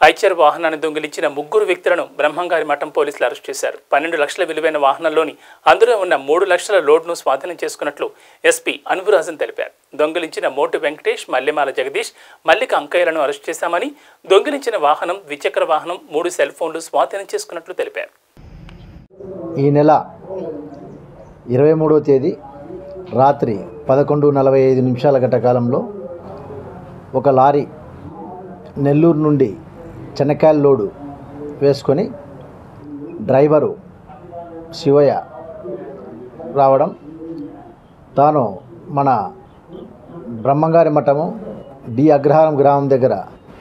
Eicher వాహనాన్ని దొంగిలించిన ముగ్గురు వ్యక్తులను బ్రహ్మంగారి మఠం పోలీసులు అరెస్ట్ చేశారు పన్నెండు లక్షల విలువైన వాహనంలోని అందులో ఉన్న మూడు లక్షల లోడ్ను స్వాధీనం చేసుకున్నట్లు ఎస్పీ అనుబురాజన్ తెలిపారు దొంగిలించిన మోటు వెంకటేష్ మల్లెమాల జగదీష్ మల్లిక అంకయ్యలను అరెస్ట్ చేశామని దొంగిలించిన వాహనం ద్విచక్ర వాహనం మూడు సెల్ ఫోన్లు స్వాధీనం చేసుకున్నట్లు తెలిపారు ఈ నెల ఇరవై మూడవ తేదీ రాత్రి పదకొండు నలభై ఐదు నిమిషాల గంట కాలంలో ఒక లారీ నెల్లూరు నుండి చెనక్కాయల లోడు వేసుకొని డ్రైవరు శివయ్య రావడం తాను మన బ్రహ్మంగారి మఠము డి అగ్రహారం గ్రామం దగ్గర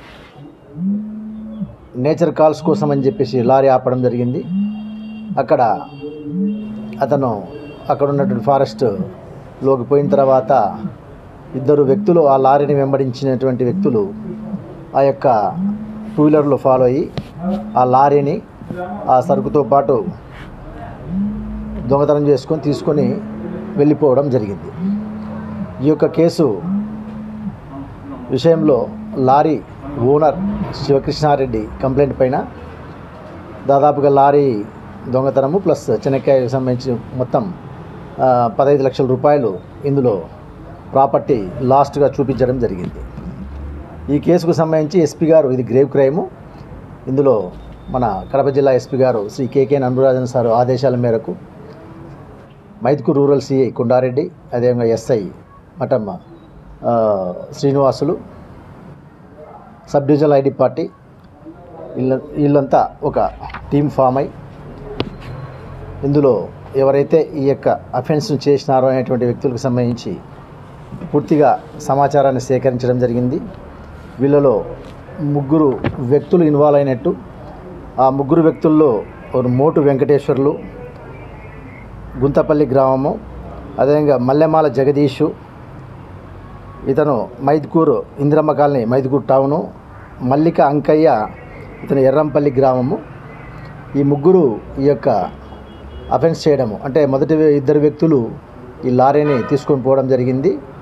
నేచర్ కాల్స్ కోసం అని చెప్పేసి లారీ ఆపడం జరిగింది అక్కడ అతను అక్కడ ఉన్నటువంటి ఫారెస్ట్ లోకి పోయిన తర్వాత ఇద్దరు వ్యక్తులు ఆ లారీని వెంబడించినటువంటి వ్యక్తులు ఆ యొక్క టూ వీలర్లో ఫాలో అయ్యి ఆ లారీని ఆ సరుకుతో పాటు దొంగతనం చేసుకొని తీసుకొని వెళ్ళిపోవడం జరిగింది ఈ యొక్క కేసు విషయంలో లారీ ఓనర్ శివకృష్ణారెడ్డి కంప్లైంట్ పైన దాదాపుగా లారీ దొంగతనము ప్లస్ చెనక్కాయకు సంబంధించి మొత్తం ఆ, పదహైదు లక్షల రూపాయలు ఇందులో ప్రాపర్టీ లాస్ట్గా చూపించడం జరిగింది ఈ కేసుకు సంబంధించి ఎస్పీ గారు ఇది గ్రేవ్ క్రైము ఇందులో మన కడప జిల్లా ఎస్పీ గారు శ్రీ కేకే నన్బురాజన్ సార్ ఆదేశాల మేరకు మైదుకూరు రూరల్ సిఐ కొండారెడ్డి అదేవిధంగా ఎస్ఐ మటమ్మ ఆ, Srinivasulu sub divisional ID party వీళ్ళ వీళ్ళంతా ఒక టీం ఫామ్ అయి ఇందులో ఎవరైతే ఈ యొక్క అఫెన్స్ను చేసినారో అనేటువంటి వ్యక్తులకు సంబంధించి పూర్తిగా సమాచారాన్ని సేకరించడం జరిగింది వీళ్ళలో ముగ్గురు వ్యక్తులు ఇన్వాల్వ్ అయినట్టు ఆ ముగ్గురు వ్యక్తుల్లో ఒక మోటు వెంకటేశ్వర్లు గుంతపల్లి గ్రామము అదేవిధంగా మల్లెమాల జగదీషు ఇతను మైదుకూరు ఇందిరమ్మ కాలనీ మైదుకూరు టౌను మల్లిక అంకయ్య ఇతను ఎర్రంపల్లి గ్రామము ఈ ముగ్గురు ఈ యొక్క అఫెన్స్ చేయడము అంటే మొదటి ఇద్దరు వ్యక్తులు ఈ లారీని తీసుకొని పోవడం జరిగింది